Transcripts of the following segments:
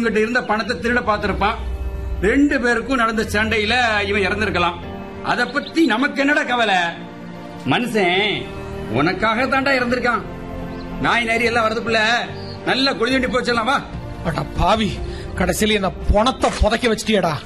இவங்கிட்ட இருந்த பணத்தை திருட பார்த்திருப்பான் ரெண்டு பேருக்கும் நடந்த சண்டையில இவன் இறந்திருக்கலாம் அத பத்தி நமக்கு என்னடா கவலை மனுஷன் உனக்காக தாண்டா இறந்திருக்கான் நாய் நரி எல்லாம் வரதுக்குள்ள நல்ல குளிதண்டி போச்சலாம் வா அட பாவி கடைசியில என்ன பணத்தை புதைக்க வச்சிட்டியடா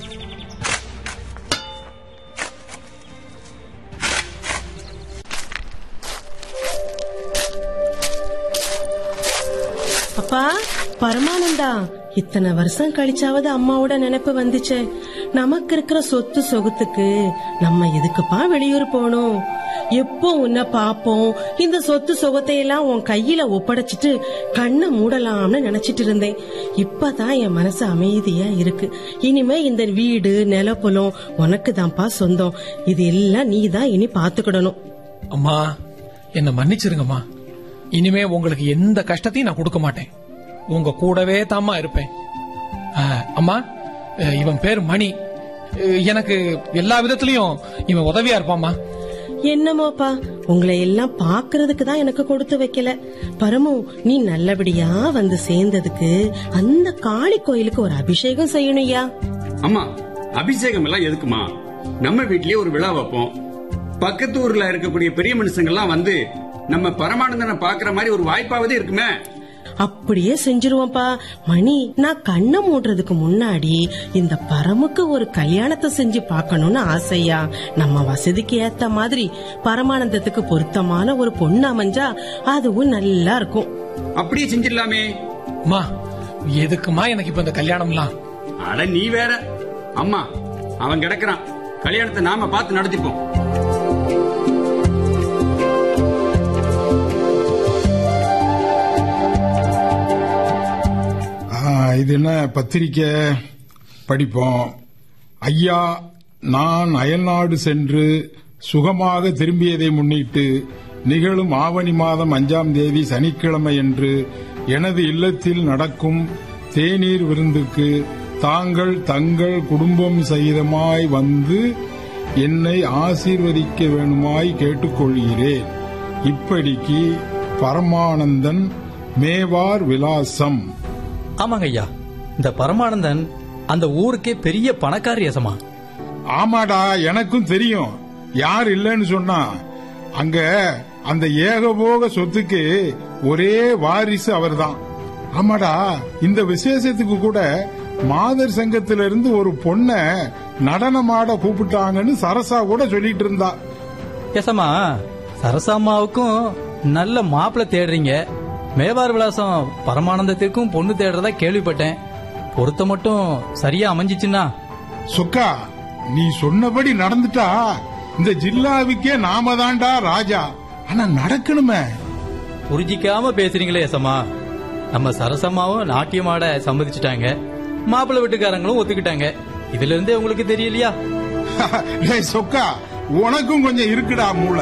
அப்பா பரமானந்தா இத்தனை வருஷம் கழிச்சாவது அம்மாவோட நினைப்பு வந்துச்சே நமக்கு இருக்கிற சொத்து சொகுத்துக்கு நம்ம எதுக்குப்பா வெளியூர் போகணும் எப்போ உன்னை பாப்போம் இந்த சொத்து சொகத்தை எல்லாம் உன் கையில ஒப்படைச்சிட்டு கண்ணை மூடலாம்னு நினைச்சிட்டு இருந்தேன் இப்பதான் என் மனசு அமைதியா இருக்கு இனிமே இந்த வீடு நிலப்புலம் உனக்கு தான்ப்பா சொந்தம் இது எல்லாம் நீ தான் இனி பாத்துக்கிடணும் அம்மா என்ன மன்னிச்சிருங்கம்மா இனிமே உங்களுக்கு எந்த கஷ்டத்தையும் நான் கொடுக்க மாட்டேன் உங்க கூடவே தாம்மா இருப்பேன் ஆ, அம்மா அஹ், இவன் பேர் மணி அஹ், எனக்கு எல்லா விதத்திலயும் இவன் உதவியா இருப்பாம்மா என்னமோப்பா உங்களை எல்லாம் பாக்குறதுக்கு தான் எனக்கு கொடுத்து வைக்கல பரமு நீ நல்லபடியா வந்து சேர்ந்ததுக்கு அந்த காளி கோயிலுக்கு ஒரு அபிஷேகம் செய்யணும்யா அம்மா அபிஷேகம் எல்லாம் எதுக்குமா நம்ம வீட்லயே ஒரு விழா வைப்போம் பக்கத்து ஊர்ல இருக்கக்கூடிய பெரிய மனுஷங்க எல்லாம் வந்து நம்ம பரமானந்தனை பாக்குற மாதிரி ஒரு வாய்ப்பாவது இருக்குமே அப்படியே செஞ்சிருவோம்ப்பா மணி நான் கண்ணை மூடுறதுக்கு முன்னாடி இந்த பரமுக்கு ஒரு கல்யாணத்தை செஞ்சு பார்க்கணும்னு ஆசையா நம்ம வசதிக்கு ஏத்த மாதிரி பரமானந்தத்துக்கு பொருத்தமான ஒரு பொண்ணு அமைஞ்சா அதுவும் நல்லா இருக்கும் அப்படியே செஞ்சிடலாமே அம்மா எதுக்குமா எனக்கு இப்ப இந்த கல்யாணம்லாம் அட நீ வேற அம்மா அவன் கிடக்குறான் கல்யாணத்தை நாம பார்த்து நடத்திப்போம் ஆ, இது என்ன பத்திரிக்கை படிப்போம் ஐயா நான் அயல்நாடு சென்று சுகமாக திரும்பியதை முன்னிட்டு நிகழும் ஆவணி மாதம் அஞ்சாம் தேதி சனிக்கிழமை என்று எனது இல்லத்தில் நடக்கும் தேநீர் விருந்துக்கு தாங்கள் தங்கள் குடும்பம் சகிதமாய் வந்து என்னை ஆசீர்வதிக்க வேணுமாய் கேட்டுக்கொள்கிறேன் இப்படிக்கு பரமானந்தன் மேவார் விலாசம் ஆமாங்க ஐயா இந்த பரமானந்தன் அந்த ஊருக்கே பெரிய பணக்கார யசமா ஆமாடா எனக்கும் தெரியும் யார் இல்லைன்னு சொன்னா அங்க அந்த ஏகபோக சொத்துக்கு ஒரே வாரிசு அவர்தான் ஆமாடா இந்த விசேஷத்துக்கு கூட மாதர் சங்கத்திலிருந்து இருந்து ஒரு பொண்ண நடனமாட கூப்பிட்டாங்கன்னு சரசா கூட சொல்லிட்டு இருந்தா யசமா சரசாமாவுக்கும் நல்ல மாப்பிள்ளை தேடுறீங்க மேவார் விலாசம் பரமானந்தத்திற்கும் பொண்ணு தேடுறதா கேள்விப்பட்டேன் பொருத்த மட்டும் சரியா அமைஞ்சிச்சுன்னா சொக்கா நீ சொன்னபடி நடந்துட்டா இந்த ஜில்லாவுக்கே நாம தான்டா ராஜா ஆனா நடக்கணுமே புரிஞ்சிக்காம பேசுறீங்களே யசமா நம்ம சரசம்மாவும் நாட்டியமாட சம்மதிச்சுட்டாங்க மாப்பிள்ளை வீட்டுக்காரங்களும் ஒத்துக்கிட்டாங்க இதுல இருந்தே உங்களுக்கு தெரியலையா டேய் சொக்கா உனக்கும் கொஞ்சம் இருக்குடா மூளை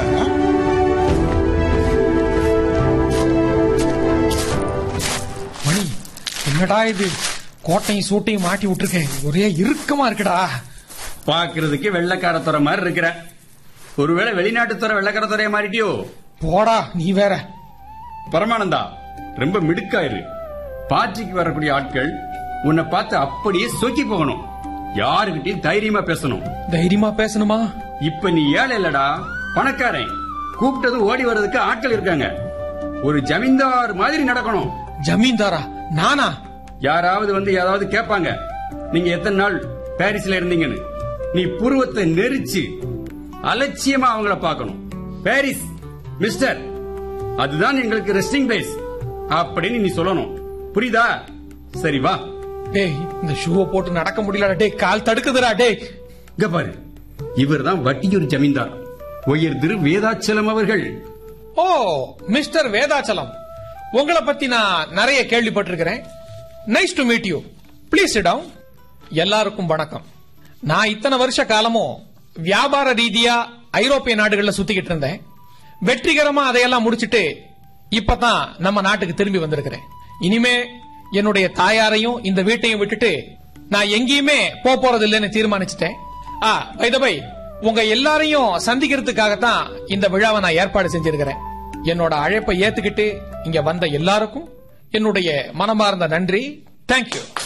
மணி என்னடா இது கோட்டையும் சூட்டையும் மாட்டி விட்டுருக்கேன் ஒரே இறுக்கமா இருக்குடா பாக்குறதுக்கு வெள்ளக்கார துறை மாதிரி இருக்கிற ஒருவேளை வெளிநாட்டு துறை வெள்ளக்கார துறையை மாறிட்டியோ போடா நீ வேற பரமானந்தா ரொம்ப மிடுக்காயிரு பார்ட்டிக்கு வரக்கூடிய ஆட்கள் உன்னை பார்த்து அப்படியே சொக்கி போகணும் யாருகிட்டயும் தைரியமா பேசணும் தைரியமா பேசணுமா இப்ப நீ ஏழை இல்லடா பணக்காரன் கூப்பிட்டது ஓடி வர்றதுக்கு ஆட்கள் இருக்காங்க ஒரு ஜமீன்தார் மாதிரி நடக்கணும் ஜமீன்தாரா நானா யாராவது வந்து ஏதாவது கேட்பாங்க நீங்க எத்தனை நாள் பாரிஸ்ல இருந்தீங்கன்னு நீ புருவத்தை நெரிச்சு அலட்சியமா அவங்கள பார்க்கணும் பாரிஸ் மிஸ்டர் அதுதான் எங்களுக்கு ரெஸ்டிங் பிளேஸ் அப்படின்னு நீ சொல்லணும் புரியுதா சரி வா டேய் இந்த ஷூவை போட்டு நடக்க முடியலடா டேய் கால் தடுக்குதுடா டேய் இங்க பாரு இவர்தான் வட்டியூர் ஜமீன்தார் உயர் திரு வேதாச்சலம் அவர்கள் ஓ மிஸ்டர் வேதாச்சலம் உங்களை பத்தி நான் நிறைய கேள்விப்பட்டிருக்கிறேன் nice to meet you please down எல்லாருக்கும் வணக்கம் நான் இத்தனை வருஷ காலமும் வியாபார ரீதியா ஐரோப்பிய நாடுகள்ல சுத்திக்கிட்டு இருந்தேன் வெற்றிகரமா அதையெல்லாம் முடிச்சிட்டு இப்பதான் நம்ம நாட்டுக்கு திரும்பி வந்திருக்கிறேன் இனிமே என்னுடைய தாயாரையும் இந்த வீட்டையும் விட்டுட்டு நான் எங்கேயுமே போப் போறது இல்லைன்னு தீர்மானிச்சிட்டேன் ஆ பை பை உங்க எல்லாரையும் சந்திக்கிறதுக்காகத்தான் இந்த விழாவை நான் ஏற்பாடு செஞ்சிருக்கிறேன் என்னோட அழைப்பை ஏத்துக்கிட்டு இங்க வந்த எல்லாருக்கும் என்னுடைய மனமார்ந்த நன்றி தேங்க்யூ